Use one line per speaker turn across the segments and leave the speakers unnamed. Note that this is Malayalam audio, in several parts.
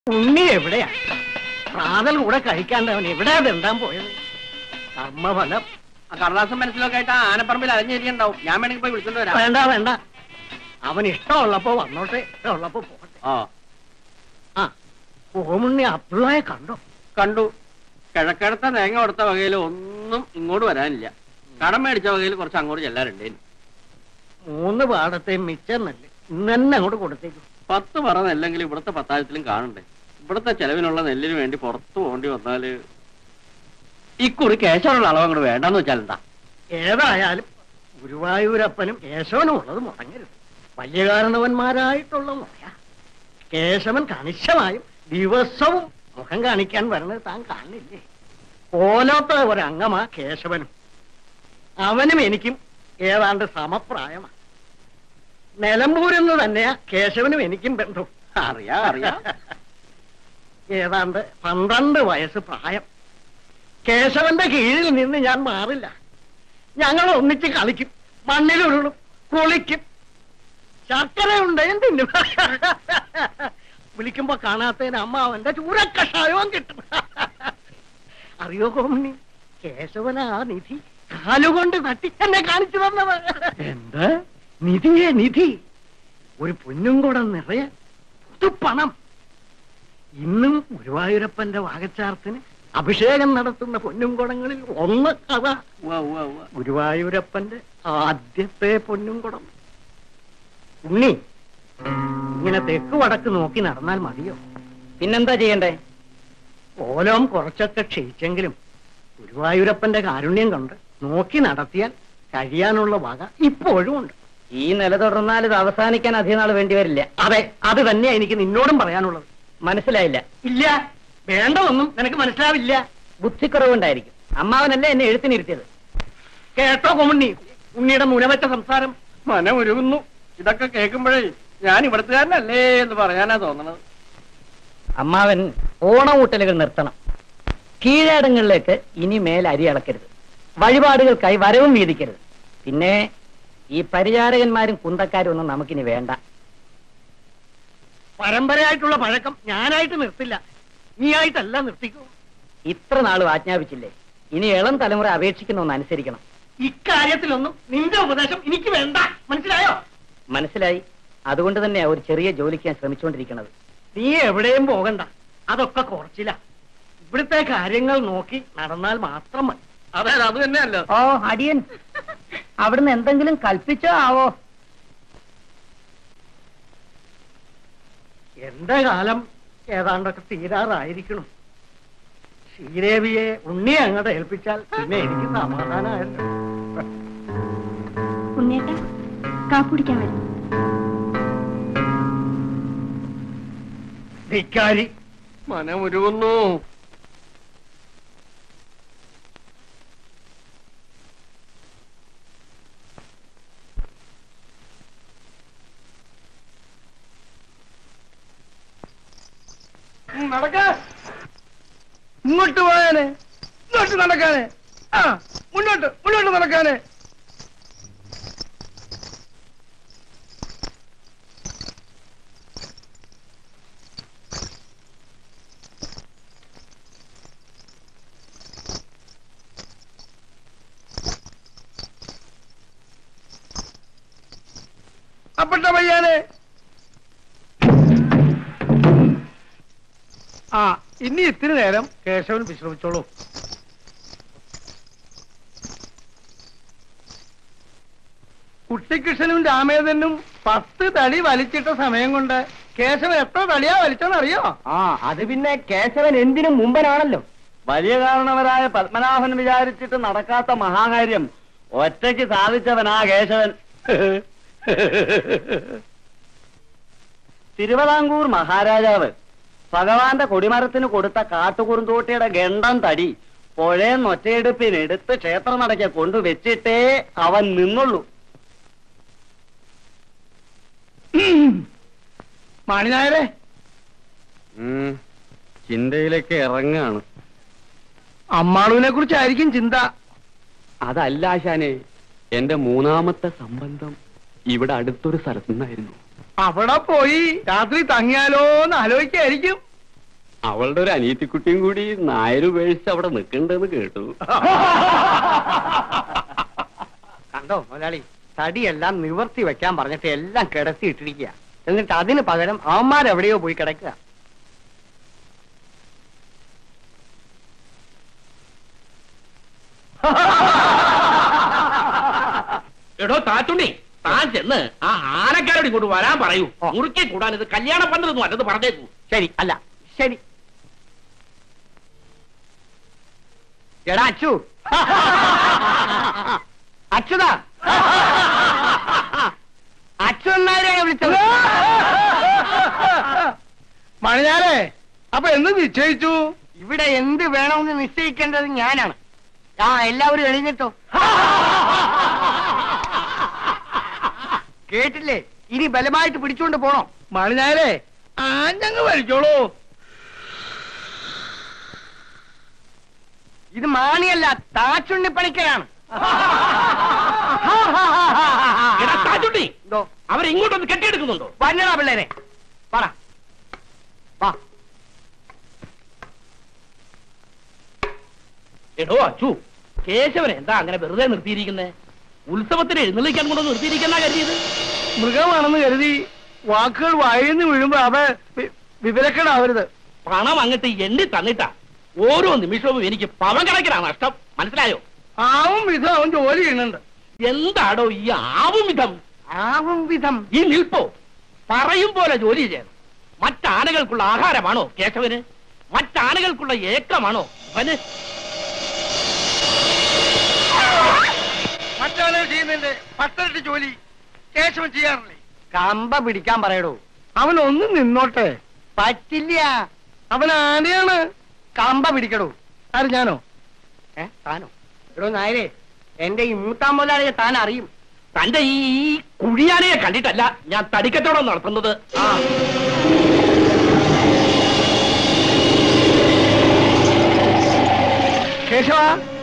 ഉണ്ണി എവിടെയാ പ്രാതൽ കൂടെ കഴിക്കാണ്ടവൻ എവിടെയാ തെണ്ടാൻ പോയത് കർമ്മഫലം
ആ കടലാസം മനസ്സിലൊക്കെ ആയിട്ട് ആ ആനപ്പറമ്പിൽ അലഞ്ഞിരിക്കണ്ടാവും ഞാൻ വേണമെങ്കിൽ പോയി വിളിച്ചോണ്ട് വരാം
വേണ്ട വേണ്ട അവൻ ഇഷ്ടമുള്ളപ്പോ വന്നോട്ടെ ഇഷ്ടമുള്ളപ്പോ പോകട്ടെ
ആ
ആ ഓമുണ്ണി അബ്ദുള്ളയെ കണ്ടോ
കണ്ടു കിഴക്കിഴത്ത തേങ്ങ കൊടുത്ത വകയിൽ ഒന്നും ഇങ്ങോട്ട് വരാനില്ല കടം മേടിച്ച വകയിൽ കുറച്ച് അങ്ങോട്ട് ചെല്ലാറുണ്ട്
മൂന്ന് പാടത്തെ മിച്ചം നെല്ല് ഇന്ന് തന്നെ അങ്ങോട്ട് കൊടുത്തേക്കും
പത്ത് പറ നെല്ലെങ്കിൽ ഇവിടുത്തെ പത്താഴത്തിലും കാണണ്ടേ ഇവിടുത്തെ ചെലവിനുള്ള നെല്ലിന് വേണ്ടി പുറത്തു പോകേണ്ടി വന്നാല് ഇക്കുറി കേശവനുള്ള അളവ് അങ്ങോട്ട് വേണ്ടെന്ന് വെച്ചാൽ എന്താ
ഏതായാലും ഗുരുവായൂരപ്പനും കേശവനും ഉള്ളത് മുടങ്ങരുത് വലിയ കാരണവന്മാരായിട്ടുള്ള മുറയാ കേശവൻ കണിശമായും ദിവസവും മുഖം കാണിക്കാൻ വരുന്നത് താൻ കാണില്ലേ ഓലോത്ത ഒരംഗമാ കേശവനും അവനും എനിക്കും ഏതാണ്ട് സമപ്രായമാണ് നിലമ്പൂരിന്ന് തന്നെയാ കേശവനും എനിക്കും ബന്ധം
അറിയാ അറിയാ
ഏതാണ്ട് പന്ത്രണ്ട് വയസ്സ് പ്രായം കേശവന്റെ കീഴിൽ നിന്ന് ഞാൻ മാറില്ല ഞങ്ങൾ ഒന്നിച്ച് കളിക്കും മണ്ണിലുരുളും കുളിക്കും ശർക്കര ഉണ്ടേയും തിന്നും വിളിക്കുമ്പോ കാണാത്തതിന് അമ്മ അവന്റെ ചൂരക്കഷായവും കിട്ടും അറിയോ കോമണി കേശവന ആ നിധി കാലുകൊണ്ട് തട്ടി എന്നെ കാണിച്ചു തന്നത് എന്ത് നിധിയെ നിധി ഒരു പൊന്നും കൂടെ നിറയെ പണം ഇന്നും ഗുരുവായൂരപ്പന്റെ വാകച്ചാർത്തിന് അഭിഷേകം നടത്തുന്ന പൊന്നും കുടങ്ങളിൽ ഒന്ന് കഥ
ഉവ്വ, ഉവ്വ, ഉവ്വ.
ഗുരുവായൂരപ്പന്റെ ആദ്യത്തെ പൊന്നും കുടം ഉണ്ണി ഇങ്ങനെ തെക്ക് വടക്ക് നോക്കി നടന്നാൽ മതിയോ
പിന്നെന്താ ചെയ്യണ്ടേ
ഓലോം കുറച്ചൊക്കെ ക്ഷയിച്ചെങ്കിലും ഗുരുവായൂരപ്പന്റെ കാരുണ്യം കൊണ്ട് നോക്കി നടത്തിയാൽ കഴിയാനുള്ള വക ഇപ്പോഴും ഉണ്ട്
ഈ നില തുടർന്നാൽ ഇത് അവസാനിക്കാൻ അധികം നാൾ വേണ്ടി വരില്ല
അതെ അത് തന്നെയാ എനിക്ക് നിന്നോടും പറയാനുള്ളത്
മനസ്സിലായില്ല
ഇല്ല വേണ്ടതൊന്നും നിനക്ക് മനസ്സിലാവില്ല
ബുദ്ധിക്കുറവുണ്ടായിരിക്കും അമ്മാവനല്ലേ എന്നെ എഴുത്തിനിരുത്തിയത്
കേട്ടോ കൊമണ്ണി ഉണ്ണിയുടെ മുനവറ്റ സംസാരം
മനമുരുകുന്നു ഇതൊക്കെ കേൾക്കുമ്പോഴേ ഞാൻ ഇവിടുത്തുകാരനല്ലേ എന്ന് പറയാനാ തോന്നണത്
അമ്മാവൻ ഓണമൂട്ടലുകൾ നിർത്തണം കീഴടങ്ങളിലേക്ക് ഇനി മേൽ അരി അളക്കരുത് വഴിപാടുകൾക്കായി വരവും വീതിക്കരുത് പിന്നെ ഈ പരിചാരകന്മാരും കുന്തക്കാരും ഒന്നും നമുക്കിനി വേണ്ട
പരമ്പരയായിട്ടുള്ള പഴക്കം ഞാനായിട്ട് നിർത്തില്ല നീയായിട്ടല്ല നിർത്തിക്കൂ
ഇത്ര നാളും ആജ്ഞാപിച്ചില്ലേ ഇനി ഇളം തലമുറ അപേക്ഷിക്കുന്ന ഒന്ന് അനുസരിക്കണം
ഇക്കാര്യത്തിലൊന്നും നിന്റെ ഉപദേശം എനിക്ക് വേണ്ട മനസ്സിലായോ
മനസ്സിലായി അതുകൊണ്ട് തന്നെയാ ഒരു ചെറിയ ജോലിക്ക് ഞാൻ ശ്രമിച്ചുകൊണ്ടിരിക്കുന്നത്
നീ എവിടെയും പോകണ്ട അതൊക്കെ കുറച്ചില്ല ഇവിടുത്തെ കാര്യങ്ങൾ നോക്കി നടന്നാൽ മാത്രം മതി
അതെ അത് തന്നെയല്ലോ
ഓ അടിയൻ അവിടുന്ന് എന്തെങ്കിലും കൽപ്പിച്ചോ ആവോ
എന്റെ കാലം ഏതാണ്ടൊക്കെ തീരാറായിരിക്കണം ശ്രീദേവിയെ ഉണ്ണി അങ്ങോട്ട് ഏൽപ്പിച്ചാൽ പിന്നെ എനിക്ക് സമാധാനമായല്ലോ
ഉണ്ണേട്ട കാപ്പുടിക്കാൻ വരും
ധിക്കാരി
മനമുരുകുന്നു
നടക്ക ഇങ്ങോട്ട് പോയാനെ ഇങ്ങോട്ട് നടക്കാനെ ആ മുന്നോട്ട് മുന്നോട്ട് നടക്കാനെ അപ്പട്ട പയ്യാനെ ആ ഇനി ഇത്തിരി നേരം കേശവൻ വിശ്രമിച്ചോളൂ കുട്ടിക്കൃഷ്ണനും രാമേന്ദ്രനും പത്ത് തടി വലിച്ചിട്ട സമയം കൊണ്ട് കേശവൻ എത്ര തടിയാ വലിച്ചോന്നറിയോ
ആ അത് പിന്നെ കേശവൻ എന്തിനും മുമ്പനാണല്ലോ
വലിയ കാരണവരായ പത്മനാഭൻ വിചാരിച്ചിട്ട് നടക്കാത്ത മഹാകാര്യം ഒറ്റയ്ക്ക് സാധിച്ചവനാ കേശവൻ തിരുവിതാംകൂർ മഹാരാജാവ് ഭഗവാന്റെ കൊടിമരത്തിന് കൊടുത്ത കാട്ടുകുറുന്തോട്ടിയുടെ ഗണ്ടം തടി പുഴയെന്ന് ഒറ്റയെടുപ്പിനെടുത്ത് ക്ഷേത്ര നടക്കെ കൊണ്ടുവച്ചിട്ടേ അവൻ നിന്നുള്ളൂ
മാണിനായരെ
ചിന്തയിലേക്ക് ഇറങ്ങാണ്
അമ്മാളുവിനെ കുറിച്ചായിരിക്കും ചിന്ത
അതല്ല ആശാനെ എന്റെ മൂന്നാമത്തെ സംബന്ധം ഇവിടെ അടുത്തൊരു സ്ഥലത്തു നിന്നായിരുന്നു
അവിടെ പോയി രാത്രി തങ്ങിയാലോന്ന് ആലോചിക്കായിരിക്കും
അവളുടെ ഒരു അനിയത്തിക്കുട്ടിയും കൂടി നായര് ഉപേക്ഷിച്ച് അവിടെ നിൽക്കണ്ടെന്ന് കേട്ടു
കണ്ടോ മുതലാളി തടിയെല്ലാം നിവർത്തി വെക്കാൻ പറഞ്ഞിട്ട് എല്ലാം കിടത്തി ഇട്ടിരിക്കുക എന്നിട്ട് അതിന് പകരം അവന്മാരെവിടെയോ പോയി കിടക്കുക
എടോ താറ്റുണ്ണി താൻ ചെന്ന് ആ ആനക്കാരോട് ഇങ്ങോട്ട് വരാൻ പറയൂ മുറുക്കി കൂടാൻ ഇത് കല്യാണ പന്തലൊന്നും അല്ലെന്ന് പറഞ്ഞേക്കൂ
ശരി അല്ല ശരി എടാ അച്ചു അച്യുതാ അച്ചു എന്നാരെയാണ് വിളിച്ചത്
മണിഞ്ഞാലേ അപ്പൊ എന്ത് നിശ്ചയിച്ചു
ഇവിടെ എന്ത് വേണമെന്ന് നിശ്ചയിക്കേണ്ടത് ഞാനാണ് ആ എല്ലാവരും എഴുന്നേറ്റോ കേട്ടില്ലേ ഇനി ബലമായിട്ട് പിടിച്ചുകൊണ്ട് പോണോ
മണിഞ്ഞാലേ ആഞ്ഞങ്ങ് വലിച്ചോളൂ
ഇത് മാണിയല്ല താച്ചുണ്ണി പണിക്കരാണ്
എടാ താറ്റുണ്ണി
എന്തോ
അവരെ ഇങ്ങോട്ടൊന്ന് കെട്ടിയെടുക്കുന്നുണ്ടോ
വന്നടാ പിള്ളേരെ പറ വാ
എടോ അച്ചു കേശവനെ എന്താ അങ്ങനെ വെറുതെ നിർത്തിയിരിക്കുന്നേ ഉത്സവത്തിന് എഴുന്നള്ളിക്കാൻ കൊണ്ട് നിർത്തിയിരിക്കുന്ന കരുതിയത്
മൃഗമാണെന്ന് കരുതി വാക്കുകൾ വായിന്ന് വീഴുമ്പോ അവ വി- വിവരക്കേടാവരുത്
പണം അങ്ങട്ട് എണ്ണി തന്നിട്ടാ ഓരോ നിമിഷവും എനിക്ക് പവൻ കണക്കിനാ നഷ്ടം മനസ്സിലായോ
ആവും വിധം അവൻ ജോലി ചെയ്യുന്നുണ്ട്
എന്താടോ ഈ ആവും വിധം
ആവും വിധം
ഈ നിൽപ്പോ പറയും പോലെ ജോലി ചെയ്യണം മറ്റാനകൾക്കുള്ള ആഹാരമാണോ കേശവന് മറ്റാനകൾക്കുള്ള ഏക്കമാണോ അവന്
മറ്റവനെ ചെയ്യുന്നുണ്ട് പത്തരട്ട് ജോലി കേശവൻ ചെയ്യാറില്ലേ
കമ്പ പിടിക്കാൻ പറയടോ
അവൻ ഒന്ന് നിന്നോട്ടെ
പറ്റില്ല
അവൻ ആനയാണ്
കമ്പ പിടിക്കടോ
ആര് ഞാനോ
ഏ താനോ എടോ നായരെ എന്റെ ഈ മൂത്താം മുതലാളിയെ താൻ അറിയും
തന്റെ ഈ ഈ കുഴിയാനയെ കണ്ടിട്ടല്ല ഞാൻ തടിക്കച്ചവടം നടത്തുന്നത്
ആ
കേശവ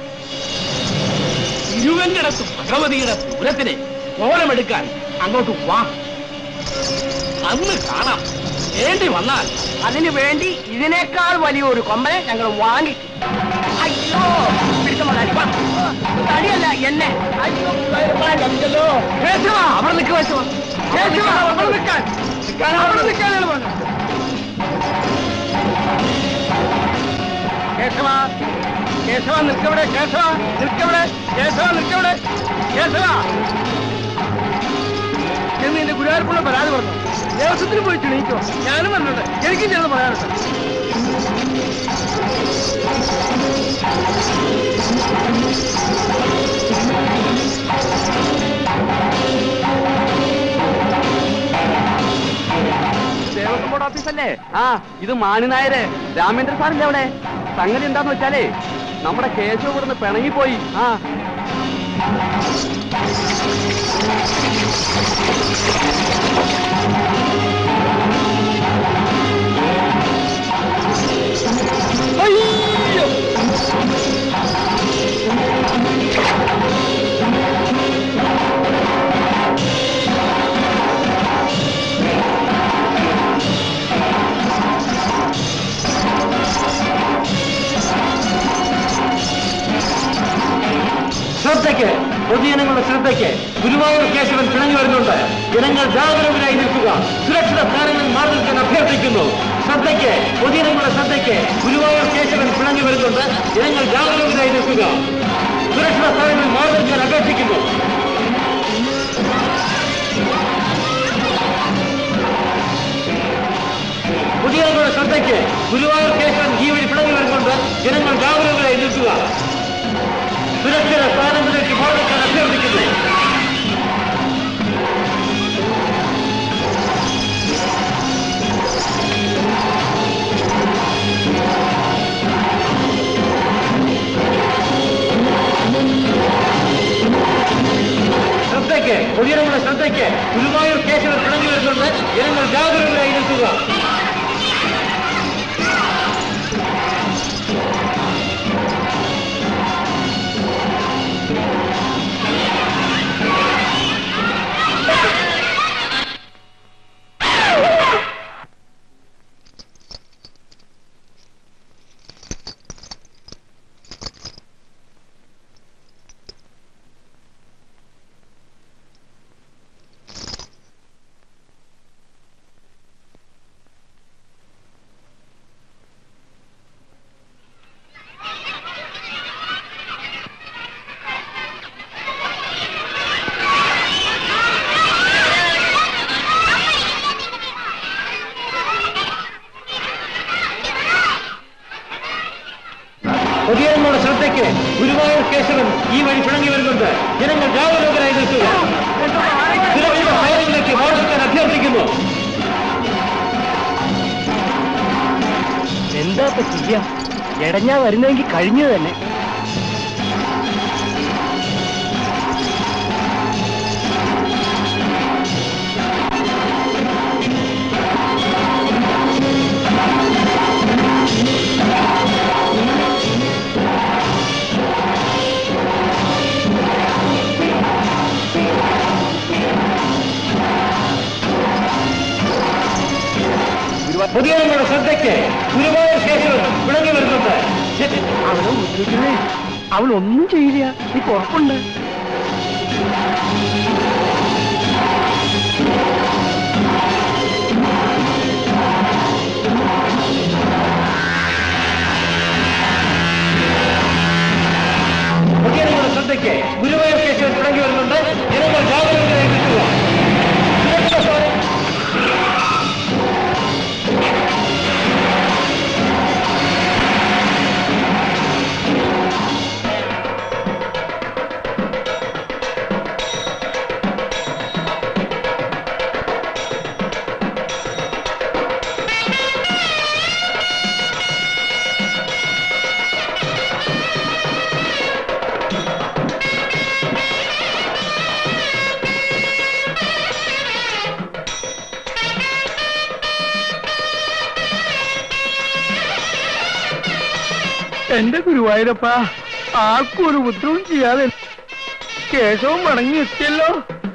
ഇരുവങ്കിടത്ത് ഭഗവതിയുടെ പൂരത്തിന് കോലമെടുക്കാൻ അങ്ങോട്ട് വാ അന്ന് കാണാം വേണ്ടി വന്നാൽ
അതിനു വേണ്ടി ഇതിനേക്കാൾ വലിയൊരു കൊമ്പനെ ഞങ്ങൾ വാങ്ങിക്കും അയ്യോ പിടിച്ച മുതലാളി വാ. തടിയല്ല എന്നെ അയ്യോ ചതിച്ചല്ലോ. കേശവ അവിടെ നിൽക്ക് കേശവ കേശവ അവിടെ നിൽക്കാൻ അവിടെ നിൽക്കാനാണ് പറഞ്ഞത്
കേശവ കേശവ നിൽക്കവിടെ കേശവ നിൽക്കവിടെ കേശവ നിൽക്കവിടെ കേശവ എന്ന് എന്റെ ഗുരുവായൂർക്കുള്ള പരാതി പറഞ്ഞു ദേവസ്വത്തിന് പോയി ക്ഷണിക്കോ ഞാനും വന്നിട്ടുണ്ട് എനിക്കും ചെന്ന് പറയാനുണ്ട്
ദേവസ്വം ബോർഡ് ഓഫീസല്ലേ ആ ഇത് മാണിനായര് രാമേന്ദ്ര സാറിന്റെ അവിടെ സംഗതി എന്താന്ന് വെച്ചാലേ നമ്മുടെ കേശവ് ഇവിടുന്ന് പിണങ്ങിപ്പോയി ആ
ശ്രദ്ധയ്ക്ക് പൊതുജനങ്ങളുടെ ശ്രദ്ധയ്ക്ക് ഗുരുവായൂർ കേശവൻ പിണങ്ങി വരുന്നുണ്ട് ജനങ്ങൾ ജാഗരൂകരായി നിൽക്കുക സുരക്ഷിത സ്ഥാനങ്ങളിൽ മാറി നിൽക്കാൻ അഭ്യർത്ഥിക്കുന്നു ശ്രദ്ധയ്ക്ക് പൊതുജനങ്ങളുടെ ശ്രദ്ധയ്ക്ക് ഗുരുവായൂർ കേശവൻ പിണങ്ങി വരുന്നുണ്ട് ജനങ്ങൾ ജാഗരൂകരായി നിൽക്കുക സുരക്ഷിത സ്ഥാനങ്ങളിൽ മാറി നിൽക്കാൻ അപേക്ഷിക്കുന്നു പൊതുജനങ്ങളുടെ ശ്രദ്ധയ്ക്ക് ഗുരുവായൂർ കേശവൻ ഈ വഴി പിണങ്ങി വരുന്നുണ്ട് ജനങ്ങൾ ജാഗരൂകരായി നിൽക്കുക സുരക്ഷിത സ്ഥാനങ്ങളിലേക്ക് മാറിക്കാൻ അഭ്യർത്ഥിക്കുന്നു ശ്രദ്ധയ്ക്ക് പൊതുജനങ്ങളുടെ ശ്രദ്ധയ്ക്ക് ഗുരുവായൂർ കേശവൻ പിണങ്ങി വരുന്നുണ്ട് ജനങ്ങൾ ജാഗരൂകരായി നിൽക്കുക പൊതുജനങ്ങളുടെ ശ്രദ്ധയ്ക്ക് ഗുരുവായൂർ കേശവൻ ഈ വഴി പിണങ്ങി വരുന്നുണ്ട് ജനങ്ങൾ ജാഗരൂകരായി നിൽക്കുക സുരക്ഷിത ഫയറിംഗിലേക്ക് മാറിക്കാൻ അഭ്യർത്ഥിക്കുന്നു
എന്താ ഇപ്പൊ ചെയ്യാ എടഞ്ഞാ വരുന്നെങ്കിൽ കഴിഞ്ഞു തന്നെ
പൊതുജനങ്ങളുടെ ശ്രദ്ധയ്ക്ക് ഗുരുവായൂർ കേശവൻ പിണങ്ങി വരുന്നുണ്ട് ജന-
അവളെ ഉപദ്രവിക്കുന്നേ അവൾ ഒന്നും ചെയ്യില്ല നീ കുഴപ്പമുണ്ട്
പൊതുജനങ്ങളുടെ ശ്രദ്ധയ്ക്ക് ഗുരുവായൂർ കേശവൻ പിണങ്ങി വരുന്നുണ്ട് ജനങ്ങൾ ജാഗരൂകരായി നിൽക്കുക സുരക്ഷിത ഫയറിംഗ്
എന്റെ ഗുരുവായൂരപ്പ ആർക്കും ഒരു ഉപദ്രവം ചെയ്യാതെ കേശവം മടങ്ങി എത്തിയല്ലോ